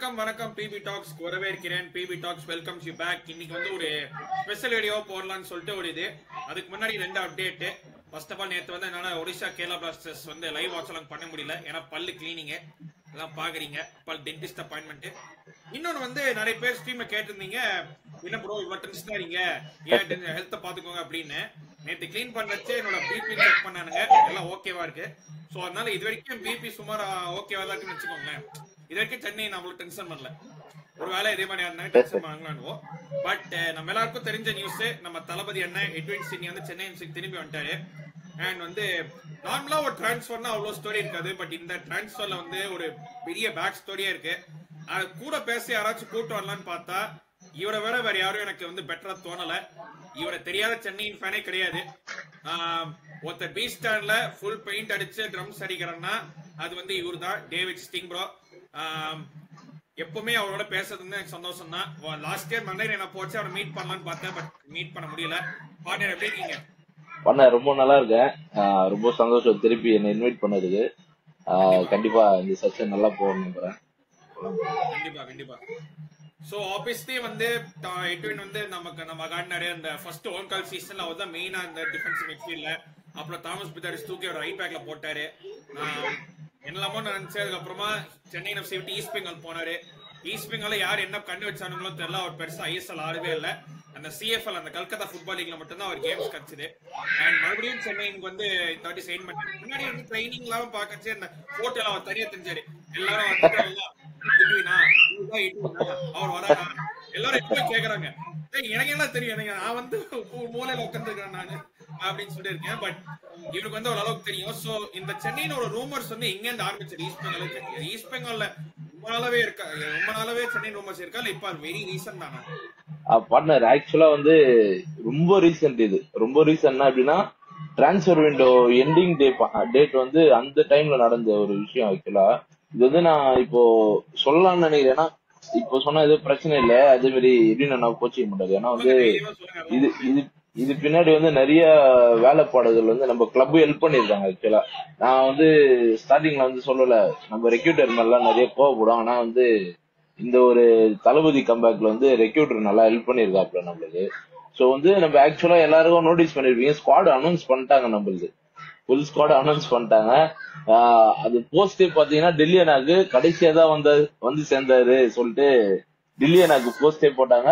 வணக்கம் வணக்கம் பிபி டாக்ஸ் வரவேற்கிறேன் பிபி டாக்ஸ் வெல்கம் யூ பேக் இன்னைக்கு வந்து ஒரு ஸ்பெஷல் வீடியோ போடலாம்னு சொல்லிட்டு ஒரு இது அதுக்கு முன்னாடி ரெண்டு அப்டேட் ஃபர்ஸ்ட் ஆஃப் ஆல் நேற்று வந்து என்னால ஒடிஷா கேரளா பிளாஸ்டர்ஸ் வந்து லைவ் வாட்ச் எல்லாம் பண்ண முடியல ஏன்னா பல்லு கிளீனிங் எல்லாம் பாக்குறீங்க பல் டென்டிஸ்ட் அப்பாயின்மெண்ட் இன்னொன்னு வந்து நிறைய பேர் ஸ்ட்ரீம்ல கேட்டிருந்தீங்க என்ன ப்ரோ இவ்வளவு டென்ஷனா இருங்க ஏன் ஹெல்த்தை பாத்துக்கோங்க அப்படின்னு நேற்று க்ளீன் பண்ண வச்சு என்னோட பிபி செக் பண்ணானுங்க எல்லாம் ஓகேவா இருக்கு ஸோ அதனால இது வரைக்கும் பிபி சுமார் ஓகேவா தான் இருக்குன்னு வச்சுக்கோங்களேன் இது வரைக்கும் சென்னை நான் அவ்வளவு டென்ஷன் பண்ணல ஒருவேளை இதே மாதிரி யாருன்னா டென்ஷன் பண்ணலான்னு பட் நம்ம எல்லாருக்கும் தெரிஞ்ச நியூஸ் நம்ம தளபதி அண்ணன் எட்வின் சினி வந்து சென்னை எம்சிக்கு திரும்பி வந்துட்டாரு அண்ட் வந்து நார்மலா ஒரு டிரான்ஸ்ஃபர்னா அவ்வளவு ஸ்டோரி இருக்காது பட் இந்த டிரான்ஸ்ஃபர்ல வந்து ஒரு பெரிய பேக் ஸ்டோரியே இருக்கு அது கூட பேச யாராச்சும் கூட்டு வரலான்னு பார்த்தா இவரை விட வேற யாரும் எனக்கு வந்து பெட்டரா தோணல இவரை தெரியாத சென்னையின் ஃபேனே கிடையாது ஆஹ் ஒருத்தர் பி ஸ்டாண்ட்ல ஃபுல் பெயிண்ட் அடிச்சு ட்ரம்ஸ் அடிக்கிறேன்னா அது வந்து இவர் தான் டேவிட் ஸ்டிங் ப்ரோ எப்பவுமே அவரோட பேசுறது வந்து எனக்கு சந்தோஷம் தான் லாஸ்ட் இயர் மண்டே நான் போச்சு அவரை மீட் பண்ணலாம்னு பார்த்தேன் பட் மீட் பண்ண முடியல பார்ட்னர் எப்படி இருக்கீங்க பண்ண ரொம்ப நல்லா இருக்கேன் ஆஹ் ரொம்ப சந்தோஷம் திருப்பி என்னை இன்வைட் பண்ணதுக்கு ஆஹ் கண்டிப்பா இந்த செஷன் நல்லா போகணும் நம்புறேன் கண்டிப்பா கண்டிப்பா சோ ஆப்வியஸ்லி வந்து டா- எட்வின் வந்து நமக்கு நம்ம காட்டினாரு அந்த ஃபர்ஸ்ட் ஓன் கால் சீசன்ல அவர் தான் மெயினா அந்த டிஃபென்ஸ் மிட்ஃபீல்ட்ல அப்புறம் தாமஸ் பிதாரிஸ் தூக்கி ஒரு ரைட் பேக்ல போட்டாரு ஆஹ் என்னெல்லாமோ நினைச்சு அதுக்கப்புறமா சென்னை எஃப்சி விட்டு ஈஸ்ட் பெங்கால் போனாரு ஈஸ்ட் பெங்கால யார் என்ன கண்டு வச்சானுங்களோ தெரியல அவர் பெருசா ஐஎஸ்எல் ஆடவே இல்ல அந்த சிஎஃப்எல் அந்த கல்கத்தா ஃபுட்பால் லீக்ல மட்டும் தான் அவர் கேம்ஸ் கிடைச்சது அண்ட் மறுபடியும் சென்னைக்கு வந்து இந்த வாட்டி சைன் பண்ணி முன்னாடி வந்து ட்ரைனிங் எல்லாம் பார்க்கச்சு அந்த போட்டோ அவர் தனியா தெரிஞ்சாரு எல்லாரும் வந்துட்டாங்க எட்வினா இதுதான் எட்வினா அவர் வராரா எல்லாரும் எப்பவுமே கேக்குறாங்க "ஏய், எனக்கு எல்லாம் தெரியும் எனக்கு நான் வந்து மூ- மூலையில உட்காந்துருக்கேன் நானு அப்படின்னு சொல்லிட்டு இருக்கேன் பட் இவனுக்கு வந்து ஓரளவுக்கு தெரியும் சோ இந்த சென்னையின் ஒரு ரூமர்ஸ் வந்து எங்க இருந்து ஆரம்பிச்சது ஈஸ்ட் பெங்கால் ஈஸ்ட் பெங்கால்ல ரொம்ப நாளாவே இருக்கா ரொம்ப நாளாவே சென்னை ரூமர்ஸ் இருக்கா இல்ல இப்ப வெரி ரீசன் தானா பார்ட்னர் ஆக்சுவலா வந்து ரொம்ப ரீசெண்ட் இது ரொம்ப ரீசென்ட்னா எப்படின்னா transfer window ending day date வந்து அந்த டைம்ல நடந்த ஒரு விஷயம் ஆக்சுவலா இது வந்து நான் இப்போ சொல்லலாம்னு நினைக்கிறேன் ஏன்னா இப்போ சொன்னா எதுவும் பிரச்சனை இல்ல அதே மாதிரி எப்படின்னு நான் கோச்சிக்க மாட்டாது ஏன்னா வந்து தைரியமா சொல்லுங்க இது இது இது பின்னாடி வந்து நிறைய வேலைப்பாடுகள் வந்து நம்ம கிளப் ஹெல்ப் பண்ணிருக்காங்க ஆக்சுவலா நான் வந்து ஸ்டார்டிங்ல வந்து சொல்லல நம்ம ரெக்யூட்டர் மேலாம் நிறைய கோவப்படும் ஆனா வந்து இந்த ஒரு தளபதி கம்பேக்ல வந்து ரெக்யூட்டர் நல்லா ஹெல்ப் பண்ணிருக்காப்ல நம்மளுக்கு சோ வந்து நம்ம ஆக்சுவலா எல்லாருக்கும் நோட்டீஸ் பண்ணிருப்பீங்க ஸ்குவாட் அனௌன்ஸ் பண்ணிட்டாங்க நம்மளுக்கு ஃபுல் ஸ்குவாட் அனௌன்ஸ் பண்ணிட்டாங்க ஆஹ் அது போஸ்டே பாத்தீங்கன்னா டெல்லி அண்ணாக்கு கடைசியா தான் வந்த வந்து சேர்ந்தாரு சொல்லிட்டு டெல்லி அண்ணாக்கு போஸ்டே போட்டாங்க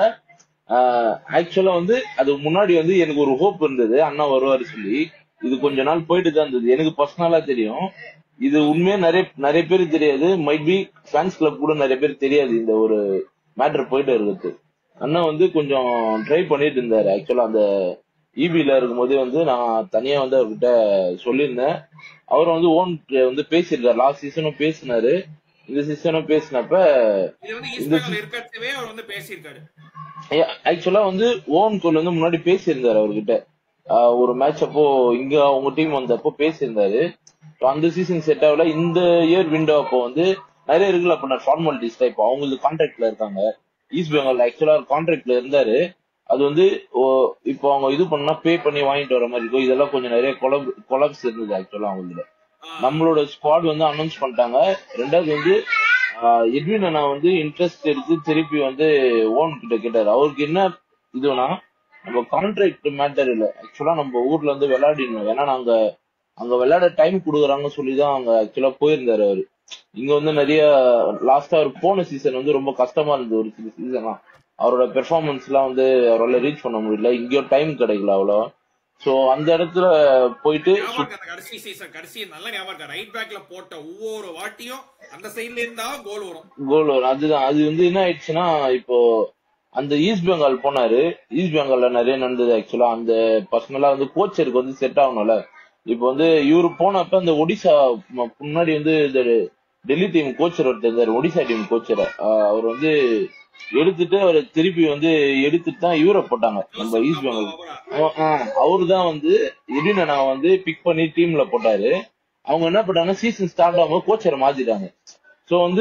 ஆக்சுவலா வந்து அது முன்னாடி வந்து எனக்கு ஒரு ஹோப் இருந்தது அண்ணா வருவாரு சொல்லி இது கொஞ்ச நாள் போயிட்டு தான் இருந்தது எனக்கு பர்சனலா தெரியும் இது உண்மையா நிறைய நிறைய பேர் தெரியாது மைட் பி ஃபேன்ஸ் கிளப் கூட நிறைய பேர் தெரியாது இந்த ஒரு மேட்டர் போயிட்டு இருக்குது அண்ணா வந்து கொஞ்சம் ட்ரை பண்ணிட்டு இருந்தாரு ஆக்சுவலா அந்த இபில இருக்கும்போது வந்து நான் தனியா வந்து அவர்கிட்ட சொல்லியிருந்தேன் அவர் வந்து ஓன் வந்து பேசியிருக்காரு லாஸ்ட் சீசனும் பேசினாரு இந்த சீசனும் பேசினப்ப இது வந்து ஈஸ்ட் பெங்கால் இருக்கவே அவர் வந்து பேசியிருக்காரு ஆக்சுவலா வந்து ஓன் கோல் வந்து முன்னாடி பேசியிருந்தாரு அவர்கிட்ட ஆஹ் ஒரு மேட்ச் அப்போ இங்க அவங்க டீம் வந்தப்போ பேசியிருந்தாரு So அந்த சீசன் செட் ஆகல இந்த இயர் விண்டோ அப்போ வந்து நிறைய இருக்குல்ல அப்ப ஃபார்மாலிட்டிஸ் டைப் அவங்களுக்கு கான்ட்ராக்ட்ல இருக்காங்க ஈஸ்ட் பெங்கால் ஆக்சுவலா கான்ட்ராக்ட்ல இருந்தாரு அது வந்து ஓ- இப்போ அவங்க இது பண்ணா பே பண்ணி வாங்கிட்டு வர மாதிரி இருக்கும் இதெல்லாம் கொஞ்சம் நிறைய கொலப் கொலாப்ஸ் இருந்தது ஆக்சுவலா அவங்களுக்கு நம்மளோட ஸ்குவாட் வந்து அனௌன்ஸ் பண்ணிட்டாங்க ரெண்டாவது வந்து ஆஹ் எட்வின் அண்ணா வந்து இன்ட்ரெஸ்ட் எடுத்து திருப்பி வந்து ஓன் கிட்ட கேட்டாரு அவருக்கு என்ன இதுனா நம்ம கான்ட்ராக்ட் மேட்டர் இல்ல ஆக்சுவலா நம்ம ஊர்ல வந்து விளையாடிடணும் ஏன்னா நாங்க அங்க விளையாட டைம் கொடுக்குறாங்கன்னு சொல்லி தான் அங்க ஆக்சுவலா போயிருந்தாரு அவரு இங்க வந்து நிறைய லாஸ்டா அவர் போன சீசன் வந்து ரொம்ப கஷ்டமா இருந்தது ஒரு சில சீசனா அவரோட பெர்ஃபார்மன்ஸ் எல்லாம் வந்து அவரால் ரீச் பண்ண முடியல இங்கேயும் டைம் கிடைக்கல அவ்வளோ சோ அந்த இடத்துல போயிட்டு ஞாபகம் இருக்கு அந்த கடைசி சீசன் கடைசி நல்ல ஞாபகம் இருக்கு ரைட் பேக்ல போட்ட ஒவ்வொரு வாட்டியும் அந்த சைடுல இருந்தா கோல் வரும் கோல் வரும் அதுதான் அது வந்து என்ன ஆயிடுச்சுன்னா இப்போ அந்த ஈஸ்ட் பெங்கால் போனாரு ஈஸ்ட் பெங்கால்ல நிறைய நடந்தது ஆக்சுவலா அந்த பர்சனலா வந்து கோச்சருக்கு வந்து செட் ஆகணும்ல இப்போ வந்து இவரு போனப்ப அந்த ஒடிசா ம- முன்னாடி வந்து இந்த டெல்லி டீம் கோச்சர் ஒருத்தர் இருந்தாரு ஒடிசா டீம் கோச்சர் அவர் வந்து எடுத்துட்டு அவரை திருப்பி வந்து எடுத்துட்டு தான் இவரை போட்டாங்க நம்ம ஈஸ்ட் பெங்கால் அவரா? அவரு தான் வந்து எடின நான் வந்து பிக் பண்ணி டீம்ல போட்டாரு அவங்க என்ன பண்ணாங்கன்னா சீசன் ஸ்டார்ட் ஆகும் கோச்சரை மாத்திட்டாங்க சோ வந்து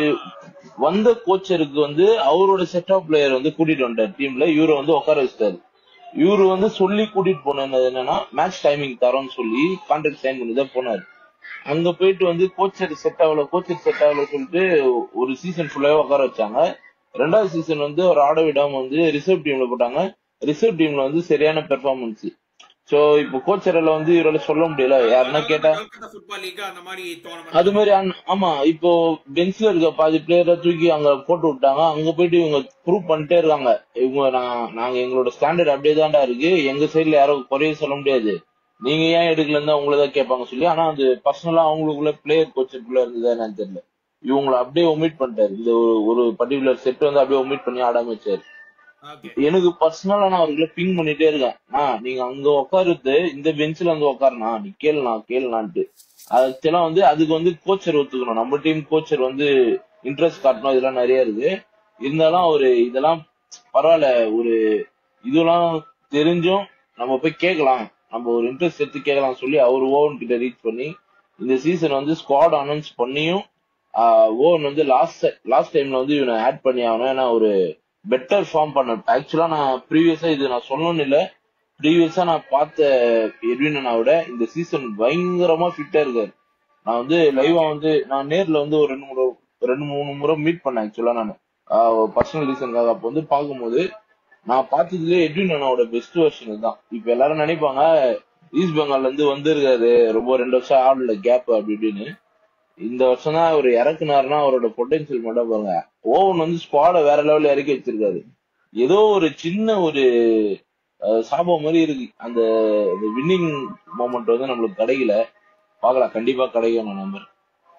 வந்த கோச்சருக்கு வந்து அவரோட செட் ஆஃப் பிளேயர் வந்து கூட்டிட்டு வந்துட்டார் டீம்ல இவரை வந்து உட்கார வச்சிட்டாரு இவரு வந்து சொல்லி கூட்டிட்டு போனது என்னன்னா மேட்ச் டைமிங் தரோம்னு சொல்லி கான்ட்ராக்ட் சைன் பண்ணி தான் போனாரு அங்க போயிட்டு வந்து கோச்சர் செட் ஆகல கோச்சர் செட் ஆகல சொல்லிட்டு ஒரு சீசன் ஃபுல்லாவே உட்கார வச்சாங்க ரெண்டாவது சீசன் வந்து ஒரு ஆட விடாம வந்து ரிசர்வ் டீம்ல போட்டாங்க ரிசர்வ் டீம்ல வந்து சரியான பெர்ஃபார்மன்ஸ் சோ இப்போ கோச்சர்ல வந்து இவரால சொல்ல முடியல யாருன்னா கேட்டா கல்கத்தா ஃபுட்பால் லீக் அந்த மாதிரி அது டோர்னமெண்ட் மாதிரி அன்- ஆமா இப்போ பெஞ்ச்ல இருக்க பாதி பிளேயரை தூக்கி அங்க போட்டு விட்டாங்க அங்க போயிட்டு இவங்க ப்ரூவ் பண்ணிட்டே இருக்காங்க இவங்க நான் நாங்க எங்களோட ஸ்டாண்டர்ட் அப்படியே தான்டா இருக்கு எங்க சைடுல யாரும் குறைய சொல்ல முடியாது நீங்க ஏன் எடுக்கலன்னு தான் உங்களை தான் கேட்பாங்க சொல்லி ஆனா அது பர்சனலா அவங்களுக்குள்ள பிளேயர் கோச்சருக்குள்ள இருந்ததா என்னன்னு தெரியல இவங்களை அப்படியே ஒமிட் பண்ணிட்டாரு இந்த ஒரு- ஒரு பர்டிகுலர் செட் வந்து அப்படியே ஒமிட் பண்ணி ஆடாம வச்சாரு ஓகே எனக்கு பர்சனலா நான் அவர்களை பிங் பண்ணிட்டே இருக்கேன் ஆ நீங்க அங்க உட்காருது இந்த பெஞ்ச்ல வந்து உட்காருனா நீ கேளுனா கேளுனான்ட்டு ஆக்சுவலா வந்து அதுக்கு வந்து கோச்சர் ஒத்துக்கணும் நம்ம டீம் கோச்சர் வந்து இன்ட்ரெஸ்ட் காட்டணும் இதெல்லாம் நிறைய இருக்கு இருந்தாலும் அவரு இதெல்லாம் பரவாயில்ல ஒரு இதெல்லாம் தெரிஞ்சும் நம்ம போய் கேட்கலாம் நம்ம ஒரு இன்ட்ரெஸ்ட் எடுத்து கேட்கலாம் சொல்லி அவர் ஓவன் கிட்ட ரீச் பண்ணி இந்த சீசன் வந்து ஸ்குவாட் அனௌன்ஸ் பண்ணியும் ஓவன் வந்து லாஸ்ட் லாஸ்ட் டைம்ல வந்து இவனை ஆட் பண்ணி ஆகணும் ஏன்னா ஒரு பெட்டர் ஃபார்ம் பண்ண ஆக்சுவலா நான் ப்ரீவியஸா இது நான் சொல்லணும்னு இல்ல ப்ரீவியஸா நான் பார்த்த எட்வின் விட இந்த சீசன் பயங்கரமா ஃபிட்டா இருக்காரு நான் வந்து லைவா வந்து நான் நேர்ல வந்து ஒரு ரெண்டு மூணு ரெண்டு மூணு முறை மீட் பண்ணேன் ஆக்சுவலா நான் பர்சனல் ரீசனுக்காக அப்போ வந்து பார்க்கும்போது நான் பார்த்ததுலயே எட்வின் அண்ணாவோட பெஸ்ட் வெர்ஷன் தான் இப்ப எல்லாரும் நினைப்பாங்க ஈஸ்ட் பெங்கால்ல இருந்து வந்திருக்காரு ரொம்ப ரெண்டு வருஷம் ஆடல கேப் அப்படி இப்படின்னு இந்த வருஷம் தான் அவர் இறக்குனாருன்னா அவரோட பொட்டன்சியல் மட்டும் பாருங்க ஓவன் வந்து ஸ்குவாட வேற லெவல்ல இறக்கி வச்சிருக்காரு ஏதோ ஒரு சின்ன ஒரு அஹ், சாபம் மாதிரி இருக்கு அந்த வின்னிங் மொமெண்ட் வந்து நம்மளுக்கு கிடைக்கல பார்க்கலாம் கண்டிப்பா கிடைக்கும் நான் நம்புறேன்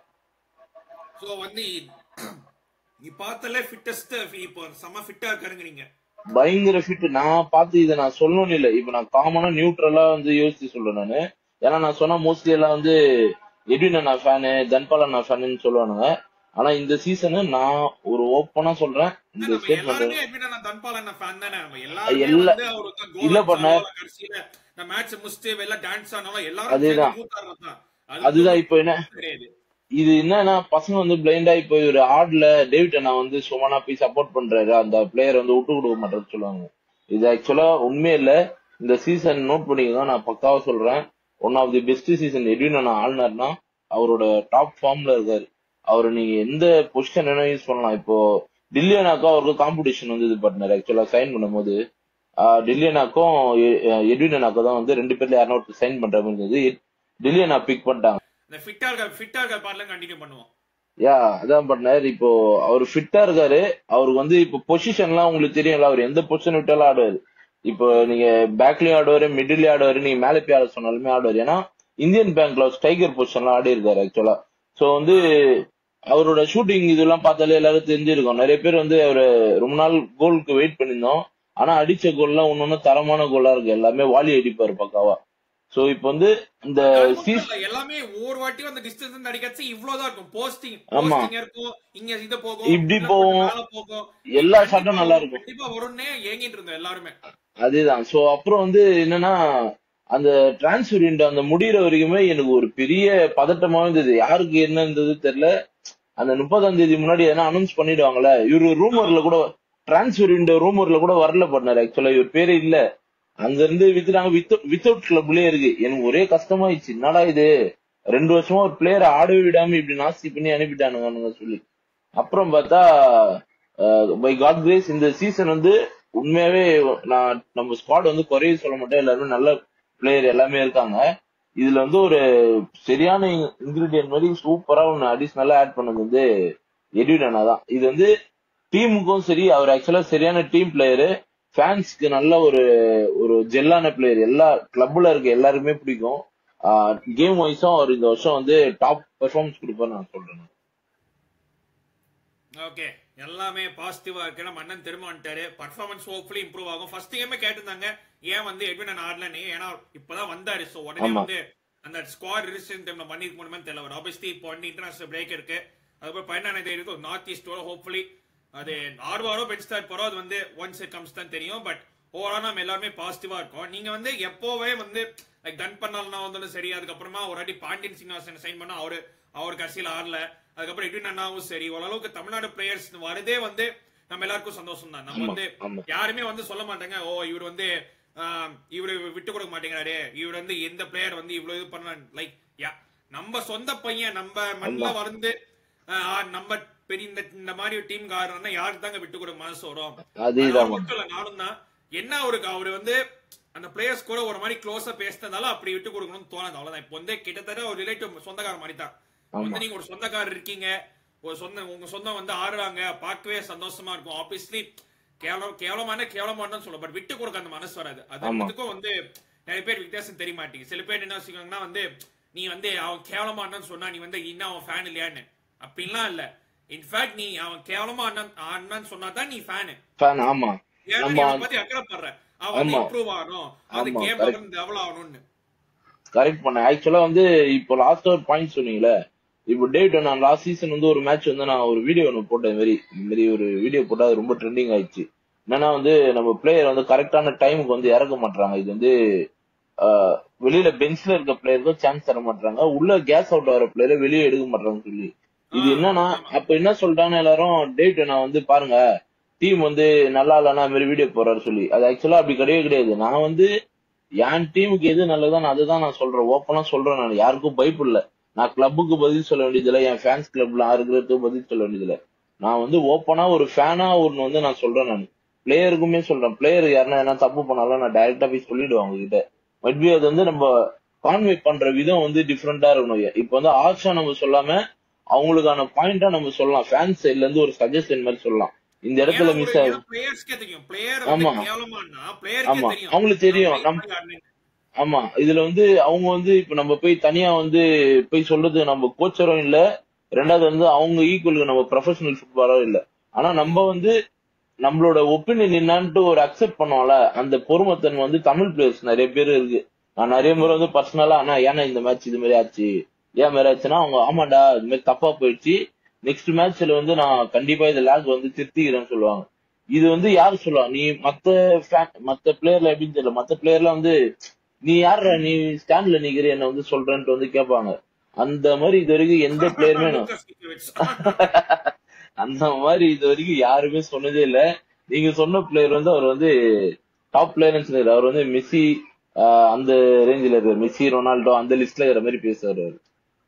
சோ வந்து நீ பார்த்தல ஃபிட்டஸ்ட் இப்போ செம ஃபிட்டா இருக்காருங்கிறீங்க பயங்கர ஃபிட் நான் பார்த்து இதை நான் சொல்லணும் இல்ல இப்ப நான் காமனா நியூட்ரலா வந்து யோசிச்சு சொல்றேன் நானு ஏன்னா நான் சொன்னா மோஸ்ட்லி எல்லாம் வந்து எட்வின் அண்ணா ஃபேனு தன்பால் அண்ணா ஃபேனுன்னு சொல்லுவானுங்க ஆனா இந்த சீசனு நான் ஒரு ஓப்பனா சொல்றேன் இந்த நம்ம ஸ்டேட்மெண்ட் எல்லாருமே எப்படின்னா தன்பால் என்ன ஃபேன் தானே நம்ம எல்லாருமே எல்லா- வந்து அவருக்கு தான் இல்ல கோல் பண்ண. அடிச்சாலும் கடைசியில இந்த மேட்ச் முடிச்சுட்டு வெளில டான்ஸ் ஆனாலும் எல்லாரும் அதேதான். சேர்ந்து கூத்தாடுறது தான் அதுதான் இப்போ என்ன கிடையாது இது என்னன்னா பசங்க வந்து பிளைண்டா இப்போ இவர் ஆட்ல டேவிட் அண்ணா வந்து சுமனா போய் சப்போர்ட் பண்றாரு அந்த பிளேயர் வந்து விட்டு கொடுக்க மாட்டேன்னு சொல்லுவாங்க இது ஆக்சுவலா உண்மையே இல்ல இந்த சீசன் நோட் பண்ணிக்கோங்க நான் பக்காவா சொல்றேன் one of the best season Edwin அண்ணா ஆள்னார்னா அவரோட டாப் ஃபார்ம்ல இருக்காரு அவர் நீங்க எந்த பொசிஷன் வேணா யூஸ் பண்ணலாம் இப்போ டில்லியனாக்கும் அவருக்கு காம்படிஷன் வந்து இது பண்ணாரு ஆக்சுவலா சைன் பண்ணும்போது ஆஹ் டில்லியனாக்கும் எ- எட்வின் அண்ணாக்கும் தான் வந்து ரெண்டு பேர்ல யாரும் ஒருத்தர் சைன் பண்ற மாதிரி இருந்தது டில்லியனா பிக் பண்ணிட்டாங்க இந்த ஃபிட்டா இருக்க ஃபிட்டா இருக்க பார்ட்ல கண்டினியூ பண்ணுவோம் யா அதான் பண்ணார் இப்போ அவர் ஃபிட்டா இருக்காரு அவருக்கு வந்து இப்போ பொசிஷன்லாம் உங்களுக்கு தெரியும்ல அவர் எந்த பொசிஷன் விட்டாலும் ஆடுவாரு இப்போ நீங்க பேக்லயும் ஆடுவாரு மிடில்லயும் ஆடுவாரு நீங்க மேல போய் ஆட சொன்னாலுமே ஆடுவாரு ஏன்னா இந்தியன் பேங்க்ல ஸ்ட்ரைக்கர் பொசிஷன்லாம் ஆடி இருக்காரு ஆக்சுவலா சோ வந்து அவரோட ஷூட்டிங் இதெல்லாம் பார்த்தாலே எல்லாரும் தெரிஞ்சிருக்கும் நிறைய பேர் வந்து அவரு ரொம்ப நாள் கோலுக்கு வெயிட் பண்ணியிருந்தோம் ஆனா அடிச்ச கோல்லாம் ஒன்னொன்னு தரமான கோலா இருக்கு எல்லாமே வாலி அடிப்பாரு பக்காவா சோ இப்போ வந்து இந்த சீஸ் இல்ல, எல்லாமே ஒவ்வொரு வாட்டியும் அந்த டிஸ்டன்ஸ் இருந்து அடிக்கச்சு இவ்வளவுதான் இருக்கும் போஸ்டிங் ஆமா. போஸ்டிங் இருக்கும் இங்க இது போகும் இப்படி இன்னும் போகும். கொஞ்சம் மேல போகும் எல்லா கண்டிப்பா ஷாட்டும் நல்லா இருக்கும் கண்டிப்பா வரும்னே ஏங்கிட்டு இருந்தோம் எல்லாருமே அதேதான் சோ அப்புறம் வந்து என்னன்னா அந்த டிரான்ஸ்ஃபர் விண்டோ அந்த முடியிற வரைக்குமே எனக்கு ஒரு பெரிய பதட்டமா இருந்தது யாருக்கு என்ன இருந்தது தெரியல அந்த முப்பதாம் தேதி முன்னாடி எதனா அனௌன்ஸ் பண்ணிடுவாங்கல்ல இவரு ரூமர்ல கூட டிரான்ஸ்ஃபர் விண்டோ ரூமர்ல கூட வரல பண்ணாரு ஆக்சுவலா இவர் பேரே இல்ல அங்க இருந்து வித்துட்டாங்க வித் வித்தவுட் கிளப்லயே இருக்கு எனக்கு ஒரே கஷ்டமாயிடுச்சு என்னடா இது ரெண்டு வருஷமா ஒரு பிளேயரை ஆடவே விடாம இப்படி நாஸ்தி பண்ணி அனுப்பிட்டானுங்க சொல்லி அப்புறம் பார்த்தா பை காட் கிரேஸ் இந்த சீசன் வந்து உண்மையாவே நான் நம்ம ஸ்குவாட் வந்து குறைய சொல்ல மாட்டேன் எல்லாருமே நல்ல பிளேயர் எல்லாமே இருக்காங்க இதுல வந்து ஒரு சரியான இன்கிரீடியன்ட் மாதிரி சூப்பரா ஒன்னு அடிஷ்னலா ஆட் பண்ணது வந்து எட்வின் அண்ணா தான் இது வந்து டீமுக்கும் சரி அவர் ஆக்சுவலா சரியான டீம் பிளேயரு ஃபேன்ஸ்க்கு நல்ல ஒரு ஒரு ஜெல்லான பிளேயர் எல்லா கிளப்ல இருக்க எல்லாருக்குமே பிடிக்கும் கேம் வைஸும் அவர் இந்த வருஷம் வந்து டாப் பெர்ஃபார்மன்ஸ் கொடுப்பாரு நான் சொல்றேன் ஓகே எல்லாமே பாசிட்டிவா இருக்கு நம்ம அண்ணன் திரும்ப வந்துட்டாரு பர்ஃபார்மன்ஸ் ஹோப்ஃபுல்லி இம்ப்ரூவ் ஆகும் ஃபர்ஸ்ட் கேமே கேட்டிருந்தாங்க ஏன் வந்து எட்வின் அண்ணன் ஆடலன்னு ஏன்னா இப்பதான் வந்தாரு சோ உடனே ஆமா. வந்து அந்த ஸ்குவாட் ரிஜிஸ்ட்ரேஷன் டைம்ல பண்ணிருக்க முடியுமே தெரியல ஒரு ஆப்வியஸ்லி இப்போ வந்து இன்டர்நேஷனல் பிரேக் இருக்கு அதுக்கப்புறம் பதினாறு தேதி இருக்கு நார்த் ஈஸ்ட் வர ஹோப்ஃபுல்லி அது ஆர்வாரோ பெஞ்ச் ஸ்டார்ட் போறோம் அது வந்து ஒன்ஸ் இட் கம்ஸ் தான் தெரியும் பட் ஓவரால் நம்ம எல்லாருமே பாசிட்டிவா இருக்கோம் நீங்க வந்து எப்போவே வந்து லைக் டன் பண்ணாலும் வந்தாலும் சரி அதுக்கப்புறமா ஒரு வாட்டி பாண்டியன் சீனிவாசன் சைன் பண்ணா அவரு அவர் கடைசியில் ஆடல அதுக்கப்புறம் எட்வின் அண்ணாவும் சரி ஓரளவுக்கு தமிழ்நாடு பிளேயர்ஸ் வரதே வந்து நம்ம எல்லாருக்கும் சந்தோஷம் தான் நம்ம ஆமா வந்து ஆமா யாருமே வந்து சொல்ல மாட்டாங்க ஓ இவர் வந்து ஆஹ், இவரு விட்டு கொடுக்க மாட்டேங்கிறாரு இவர் வந்து எந்த பிளேயர் வந்து இவ்வளவு இது பண்ண லைக் யா நம்ம சொந்த பையன் நம்ம மண்ணில் வந்து ஆஹ், நம்ம பெரிய இந்த இந்த மாதிரி டீம் ஆடுறோம்னா யாருக்கு தாங்க விட்டு கொடுக்க மனசு வரும் அதேதான் அவர் மட்டும் இல்ல, நானும் தான் என்ன அவருக்கு அவரு வந்து அந்த பிளேயர்ஸ் கூட ஒரு மாதிரி க்ளோஸா பேசினதால அப்படி விட்டு கொடுக்கணும்னு தோணுது அவ்வளவுதான் இப்போ வந்து கிட்டத்தட்ட ஒரு ரிலேட்டிவ் சொந்தக்கார மாதிரி தான் ஆமா வந்து நீங்க ஒரு சொந்தக்காரர் இருக்கீங்க ஒரு சொந்த உங்க சொந்தம் வந்து ஆடுறாங்க பார்க்கவே சந்தோஷமா இருக்கும் ஆப்வியஸ்லி கேவலம் கேவலமான கேவலமான சொல்ல பட் விட்டு கொடுக்க அந்த மனசு வராது அது ஆமா. அதுக்கும் வந்து நிறைய பேர் வித்தியாசம் தெரிய மாட்டேங்குது சில பேர் என்ன வச்சுக்கோங்கன்னா வந்து நீ வந்து அவன் கேவலமானு சொன்னா நீ வந்து இன்னும் அவன் ஃபேன் இல்லையான்னு அப்படின்லாம் இல்ல இன்ஃபேக்ட் நீ அவன் கேவலமா அண்ணன் ஆடினான்னு சொன்னா தான் நீ ஃபேனு ஃபேன் ஆமா ஏன்னா நம்ம நீ அவனை பத்தி அக்கறைப்படுற அவன் வந்து ஆமா. இம்ப்ரூவ் ஆகணும் அது ஆமா, கேம் correct. டெவலப் ஆகணும்னு கரெக்ட் பண்ண ஆக்சுவலா வந்து இப்போ லாஸ்ட் ஒரு பாயிண்ட் சொன்னீங்களே இப்போ டேட் நான் லாஸ்ட் சீசன் வந்து ஒரு மேட்ச் வந்து நான் ஒரு வீடியோ ஒன்று போட்டேன் இந்த மாதிரி இந்த மாதிரி ஒரு வீடியோ போட்டா அது ரொம்ப ட்ரெண்டிங் ஆயிடுச்சு என்னன்னா வந்து நம்ம பிளேயர் வந்து கரெக்டான டைமுக்கு வந்து இறக்க மாட்டாங்க இது வந்து ஆஹ், வெளியில பெஞ்ச்ல இருக்க பிளேயருக்கும் சான்ஸ் தர மாட்டாங்க உள்ள கேஸ் அவுட் ஆகிற பிளேயரை வெளியே எடுக்க மாட்டாங்கன்னு சொல்லி இது ஆ, என்னன்னா ஆமா. அப்ப என்ன சொல்லிட்டாங்க எல்லாரும் டேட் நான் வந்து பாருங்க டீம் வந்து நல்லா இல்லைன்னா இந்த மாதிரி வீடியோ போறாரு சொல்லி அது ஆக்சுவலா அப்படி கிடையவே கிடையாது நான் வந்து என் டீமுக்கு எது நல்லதோ நான் அதுதான் நான் சொல்றேன் ஓப்பனா சொல்றேன் நான் யாருக்கும் பயப்படல நான் கிளப்புக்கு பதில் சொல்ல வேண்டியதில்லை என் ஃபேன்ஸ் கிளப்ல இருக்கிறதுக்கு பதில் சொல்ல வேண்டியதில்லை நான் வந்து ஓப்பனா ஒரு ஃபேனா ஒன்னு வந்து நான் சொல்றேன் நான் பிளேயருக்குமே சொல்றேன் பிளேயர் யாருன்னா என்ன தப்பு பண்ணாலும் நான் டைரக்டா போய் சொல்லிடுவேன் அவங்க கிட்ட மைட்பி அது வந்து நம்ம கான்வே பண்ற விதம் வந்து டிஃப்ரெண்டா இருக்கணும் இப்ப வந்து ஆர்ஷா நம்ம சொல்லாம அவங்களுக்கான பாயிண்டா நம்ம சொல்லலாம் ஃபேன்ஸ் சைட்ல இருந்து ஒரு சஜஷன் மாதிரி சொல்லலாம் இந்த இடத்துல மிஸ் ஆகுது பிளேயர்ஸ்க்கே தெரியும் பிளேயர் ஆமா. வந்து கேவலமானா பிளேயருக்கே ஆமா தெரியும் அவங்களுக்கு தெரியும் நான் நம் play பண்ணி ஆடுனேன்னு. ஆமா இதுல வந்து அவங்க வந்து இப்ப நம்ம போய் தனியா வந்து போய் சொல்றது நம்ம கோச்சரும் இல்ல ரெண்டாவது வந்து அவங்க ஈக்குவலுக்கு நம்ம ப்ரொஃபஷனல் ஃபுட்பாலரும் இல்ல ஆனா நம்ம வந்து நம்மளோட ஒப்பீனியன் என்னான்ட்டு ஒரு அக்செப்ட் பண்ணுவோம்ல அந்த பொறுமத்தன் வந்து தமிழ் பிளேயர்ஸ் நிறைய பேர் இருக்கு நான் நிறைய முறை வந்து பர்சனலா ஆனா ஏன்னா இந்த மேட்ச் இது மாதிரி ஆச்சு ஏன் மாதிரி ஆச்சுன்னா அவங்க ஆமாடா இது மாதிரி தப்பா போயிடுச்சு நெக்ஸ்ட் மேட்ச்ல வந்து நான் கண்டிப்பா இந்த லேக் வந்து திருத்திக்கிறேன்னு சொல்லுவாங்க இது வந்து யாரு சொல்லுவா நீ மத்த fan- மத்த பிளேயர்ல எப்படின்னு தெரியல மத்த பிளேயர்ல வந்து நீ யாருடா நீ ஸ்டாண்ட்ல நிக்கிற என்ன வந்து சொல்றேன்ட்டு வந்து கேட்பாங்க அந்த மாதிரி இது வரைக்கும் எந்த பிளேயருமே நான் லூகாஸ் நிக்கோவிச். அந்த மாதிரி இது வரைக்கும் யாருமே சொன்னதே இல்ல நீங்க சொன்ன பிளேயர் வந்து அவர் வந்து டாப் பிளேயர் அவர் வந்து மெஸ்ஸி ஆஹ், அந்த ரேஞ்சில இருக்காரு மெஸ்ஸி ரொனால்டோ அந்த லிஸ்ட்ல இருக்கிற மாதிரி பேசுறாரு அவரு.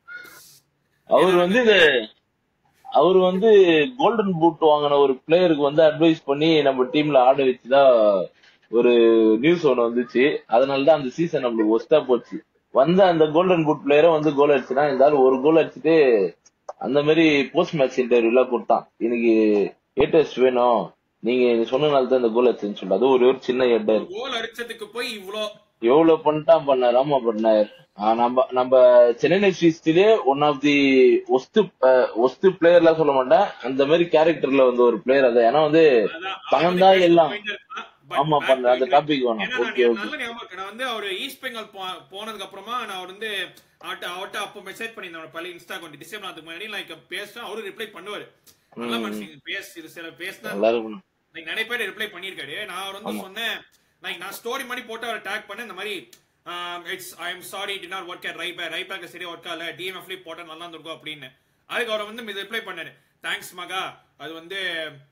அவர் வந்து இந்த அவர் வந்து கோல்டன் பூட் வாங்கின ஒரு பிளேயருக்கு வந்து அட்வைஸ் பண்ணி நம்ம டீம்ல ஆட வச்சுதான் ஒரு நியூஸ் ஒண்ணு வந்துச்சு அதனால தான் அந்த சீசன் நம்மளுக்கு ஒஸ்டா போச்சு வந்த அந்த கோல்டன் பூட் பிளேயரை வந்து கோல் அடிச்சுனா இந்த ஆள் ஒரு கோல் அடிச்சுட்டு அந்த மாதிரி போஸ்ட் மேட்ச் இன்டர்வியூல கொடுத்தான் இன்னைக்கு ஏட்டஸ்ட் வேணும் நீங்க சொன்னனால தான் இந்த கோல் அடிச்சுன்னு சொல்லி அது ஒரு ஒரு சின்ன ஹெட் ஒரு கோல் அடிச்சதுக்கு போய் இவ்ளோ எவ்வளவு பண்ணிட்டான் பண்ணார் ஆமா பண்ணார் ஆஹ் நம்ம நம்ம சென்னை ஹிஸ்டரியிலே one of the worst worst பிளேயர்லாம் சொல்ல மாட்டேன் அந்த மாதிரி கேரக்டர்ல வந்து ஒரு பிளேயர் அது ஏன்னா வந்து அதான் பணம் தான் அவரு எல்லாம். point இருக்கலாம். But ஆமா back பண்ண to அந்த it. டாபிக் வேணும் ஏன்னா நான் ஓகே எனக்கு ஓகே நல்ல ஞாபகம் இருக்கு. நான் வந்து அவர் ஈஸ்ட் பெங்கால் போ- போனதுக்கு அப்புறமா நான் அவர் வந்து அவர்ட்ட அவர்ட்ட அப்போ மெசேஜ் பண்ணியிருந்தேன் அவர் பழைய இன்ஸ்டா அக்கௌண்ட் டிசேபிள் அதுக்கு முன்னாடி லைக் பேசினா அவரும் ரிப்ளை பண்ணுவாரு நல்ல மனுஷங்க பேச இது சில பேசினா நல்லா இருக்கணும் like நிறைய பேர் ரிப்ளை பண்ணிருக்காரு நான் அவர் வந்து சொன்னேன் லைக் நான் ஸ்டோரி மாதிரி போட்டு அவர் டேக் பண்ணேன் இந்த மாதிரி it's I am sorry didn't work right back right back சரியா ஒர்க் ஆகல டிஎம்எஃப்ல போட்டா நல்லா இருந்திருக்கும் அப்படின்னு அதுக்கு அவர் வந்து ரிப்ளை பண்ணாரு தேங்க்ஸ் மகா அது வந்து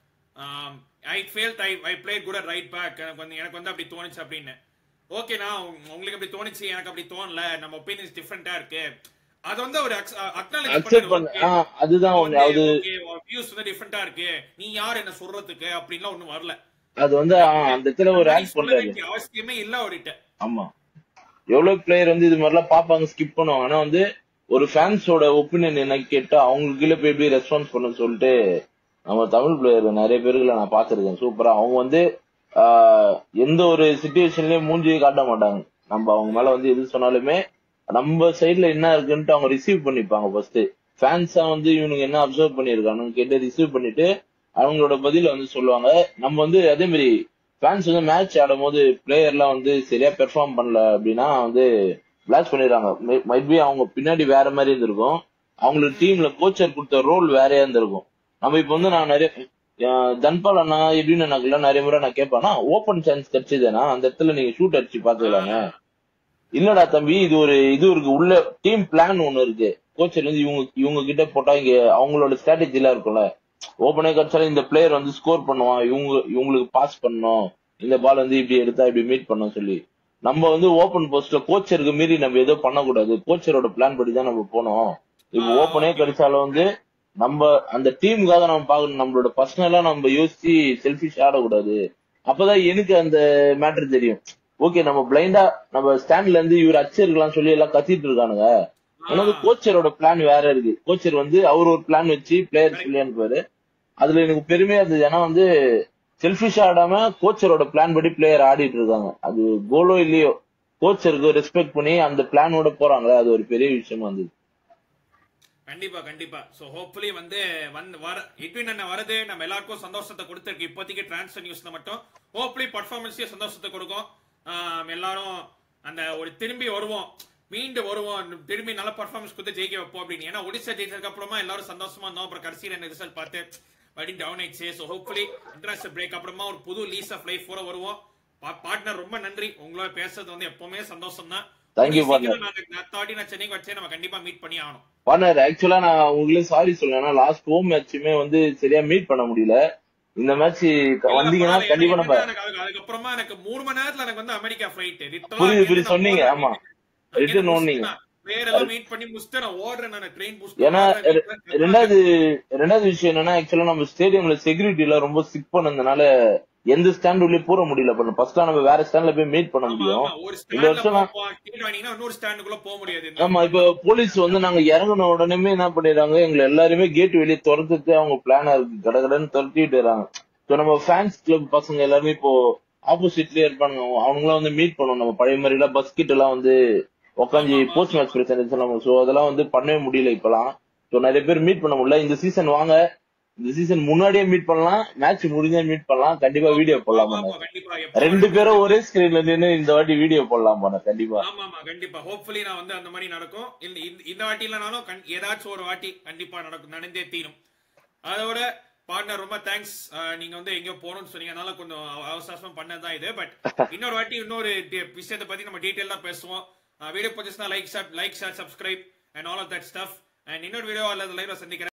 I failed I I play good right back எனக்கு வந்து எனக்கு வந்து அப்படி தோணுச்சு அப்படின்னு ஓகேண்ணா உங்களுக்கு அப்படி தோணுச்சு எனக்கு அப்படி தோணல நம்ம ஒப்பீனியன்ஸ் டிஃப்ரெண்டா இருக்கு அது வந்து அவர் அக்னாலேஜ் அக்செப்ட் பண்ண ஆஹ் அதுதான் ஒண்ணு அது வியூஸ் வந்து டிஃப்ரெண்டா இருக்கு நீ யார் என்ன சொல்றதுக்கு அப்படின்லாம் ஒண்ணும் வரல அது வந்து ஆஹ் அந்த இடத்துல ஒரு நீ ஆக்ட் சொல்ல பண்றாரு வேண்டிய அவசியமே இல்ல அவர்கிட்ட ஆமா எவ்வளவு பிளேயர் வந்து இது மாதிரிலாம் பாப்பாங்க ஸ்கிப் பண்ணுவாங்க ஆனா வந்து ஒரு ஃபேன்ஸோட ஒப்பீனியன் என்ன கேட்டா அவங்களுக்கு கீழே போய் எப்படி ரெஸ்பான்ஸ் பண்ண சொல்லிட்டு நம்ம தமிழ் பிளேயர் நிறைய பேர்களை நான் பார்த்திருக்கேன் சூப்பரா அவங்க வந்து ஆஹ், எந்த ஒரு சுச்சுவேஷன்லயும் மூஞ்சியை காட்ட மாட்டாங்க நம்ம அவங்க மேல வந்து எது சொன்னாலுமே நம்ம சைடுல என்ன இருக்குன்ட்டு அவங்க ரிசீவ் பண்ணிப்பாங்க ஃபர்ஸ்ட் ஃபேன்ஸா வந்து இவனுக்கு என்ன அப்சர்வ் பண்ணிருக்கானுன்னு கேட்டு ரிசீவ் பண்ணிட்டு அவங்களோட பதில வந்து சொல்லுவாங்க நம்ம வந்து அதே மாதிரி ஃபேன்ஸ் வந்து மேட்ச் ஆடும் போது பிளேயர்லாம் வந்து சரியா பெர்ஃபார்ம் பண்ணல அப்படின்னா வந்து பிளாஸ் பண்ணிடுறாங்க மைட் பி அவங்க பின்னாடி வேற மாதிரி இருந்திருக்கும் அவங்களுக்கு டீம்ல கோச்சர் கொடுத்த ரோல் வேறையா இருந்திருக்கும் நம்ம இப்ப வந்து நான் நிறைய அஹ் தன்பால் அண்ணா எப்படின்னு எனக்குலாம் நிறைய முறை நான் கேட்பேன்னா ஓப்பன் சான்ஸ் கிடைச்சதுன்னா அந்த இடத்துல நீங்க ஷூட் அடிச்சு பாத்துக்கலாங்க இல்லடா தம்பி இது ஒரு இது இருக்கு உள்ள டீம் பிளான் ஒண்ணு இருக்கு கோச்சர் வந்து இவங்க இவங்க கிட்ட போட்டா இங்க அவங்களோட ஸ்ட்ராட்டஜி எல்லாம் இருக்கும்ல ஓப்பனே கிடைச்சாலும் இந்த பிளேயர் வந்து ஸ்கோர் பண்ணுவான் இவங்க இவங்களுக்கு பாஸ் பண்ணணும் இந்த பால் வந்து இப்படி எடுத்தா இப்படி மீட் பண்ணணும் சொல்லி நம்ம வந்து ஓபன் போஸ்ட்ல கோச்சருக்கு மீறி நம்ம எதுவும் பண்ணக்கூடாது கோச்சரோட பிளான் படி தான் நம்ம போனோம் இப்போ ஆ, ஓப்பனே okay. கிடைச்சாலும் வந்து நம்ம அந்த டீமுக்காக நம்ம பார்க்கணும் நம்மளோட பர்சனலா நம்ம யோசிச்சு செல்ஃபிஷ் ஆடக்கூடாது அப்பதான் எனக்கு அந்த மேட்டர் தெரியும் ஓகே நம்ம பிளைண்டா நம்ம ஸ்டாண்ட்ல இருந்து இவர் அச்சிருக்கலாம் சொல்லி எல்லாம் கத்திட்டு இருக்கானுங்க ஆனா ஆ. கோச்சரோட பிளான் வேற இருக்கு கோச்சர் வந்து அவர் ஒரு பிளான் வச்சு பிளேயர் சொல்லி அனுப்புவாரு அதுல எனக்கு பெருமையா இருந்தது ஏன்னா வந்து செல்ஃபிஷா ஆடாம கோச்சரோட பிளான் படி பிளேயர் ஆடிட்டு இருக்காங்க அது கோலோ இல்லையோ கோச்சருக்கு ரெஸ்பெக்ட் பண்ணி அந்த பிளானோட போறாங்களே அது ஒரு பெரிய விஷயமா இருந்தது கண்டிப்பா கண்டிப்பா சோ ஹோப்ஃபுல்லி வந்து வந்து வர இட்வின் அண்ணன் வரது நம்ம எல்லாருக்கும் சந்தோஷத்தை கொடுத்துருக்கு இப்போதைக்கு டிரான்ஸ்ஃபர் நியூஸ்ல மட்டும் ஹோப்ஃபுல்லி பர்ஃபார்மன்ஸே சந்தோஷத்தை கொடுக்கும் ஆம், எல்லாரும் அந்த ஒரு திரும்பி வருவோம் மீண்டு வருவோம் திரும்பி நல்ல பர்ஃபார்மன்ஸ் கொடுத்து ஜெயிக்க வைப்போம் அப்படின்னு ஏன்னா ஒடிசா ஜெயிச்சதுக்கு அப்புறமா எல்லாரும் சந்தோஷமா இருந்தோம் அப்புறம் கடைசியில் என்ன ரிசல்ட் பார்த்து வடி டவுன் ஆயிடுச்சு ஸோ ஹோப்ஃபுல்லி இன்டர்நேஷனல் பிரேக் அப்புறமா ஒரு புது லீஸ் ஆஃப் லைஃப் கூட வருவோம் பார்ட்னர் ரொம்ப நன்றி உங்களோட பேசுறது வந்து எப்பவுமே சந்தோஷம் தான் Thank you, partner. நான் தாட்டி நான் சென்னைக்கு வச்சே நம்ம கண்டிப்பா மீட் பண்ணி ஆகணும் பார்ட்னர் ஆக்சுவலா நான் உங்களுக்கு சாரி சொல்லேன் ஏன்னா லாஸ்ட் ஹோம் மேட்சுமே வந்து சரியா மீட் பண்ண முடியல இந்த மேட்ச் வந்தீங்கன்னா இல்ல, கண்டிப்பா நம்ம எனக்கு அதுக்கு- அதுக்கப்புறமா எனக்கு மூணு மணி நேரத்துல எனக்கு வந்து அமெரிக்கா ஃபிளைட் புரியுது, புரியுது, சொன்னீங்க, ஆமா. Return ஒண்ணீங்க. வேற எல்லாம் மீட் பண்ணி முடிச்சுட்டு நான் ஓடுறேன் நான் ட்ரெயின் ஏன்னா ரெண்டாவது ரெண்டாவது விஷயம் என்னன்னா ஆக்சுவலா நம்ம ஸ்டேடியம்ல செக்யூரிட்டி எல்லாம் ரொம்ப சிக் பண்ணதுனால எந்த ஸ்டாண்ட் உள்ளே போற முடியல பண்ண ஃபர்ஸ்ட் நம்ம வேற ஸ்டாண்ட்ல போய் மீட் பண்ண முடியும் ஒரு இந்த வருஷம் நான்- டிக்கெட் வாங்கினா இன்னொரு ஸ்டாண்டுக்குள்ள போக முடியாது ஆமா இப்ப போலீஸ் வந்து நாங்க இறங்கின உடனே என்ன பண்ணிடுறாங்க எங்களை எல்லாருமே கேட் வெளியே துரத்துட்டு அவங்க பிளானா இருக்கு கடகடன்னு துரத்திட்டு வராங்க ஸோ நம்ம ஃபேன்ஸ் கிளப் பசங்க எல்லாருமே இப்போ ஆப்போசிட்லயே இருப்பாங்க அவங்களாம் வந்து மீட் பண்ணுவோம் நம்ம பழைய மாதிரி எல்லாம் பஸ் கிட்ட எல்லாம் வந்து உட்காந்து ஆமா, ஆமா, போஸ்ட் மேட்ச் பிரச்சனை சோ அதெல்லாம் வந்து பண்ணவே முடியல இப்பலாம் சோ நிறைய பேர் மீட் பண்ண முடியல இந்த சீசன் வாங்க இந்த சீசன் முன்னாடியே மீட் பண்ணலாம் மேட்ச் முடிஞ்சா மீட் பண்ணலாம் கண்டிப்பா வீடியோ போடலாம் ஆமா, பண்ண ஆமா, கண்டிப்பா எப்ப ரெண்டு பேரும் ஒரே ஸ்கிரீன்ல நின்னு இந்த வாட்டி வீடியோ போடலாம் பண்ண கண்டிப்பா ஆமா ஆமா கண்டிப்பா ஹோப்ஃபுல்லி நான் வந்து அந்த மாதிரி நடக்கும் இல்ல இந்த- இந்த வாட்டி இல்லனாலும் கண்- ஏதாச்சும் ஒரு வாட்டி கண்டிப்பா நடக்கும் நடந்தே தீரும் அதோட பார்ட்னர் ரொம்ப தேங்க்ஸ் நீங்க வந்து எங்கேயோ போகணும்னு சொன்னீங்க அதனால கொஞ்சம் அவ- அவசரமா பண்ணதான் இது பட் இன்னொரு வாட்டி இன்னொரு டி- விஷயத்தை பத்தி நம்ம டீடைல் தான் பேசுவோம் வீடியோ பிடிச்சிருந்தா like like share subscribe and all of that stuff and இன்னொரு வீடியோ அல்லது லைவ்ல சந்திக்கிறேன்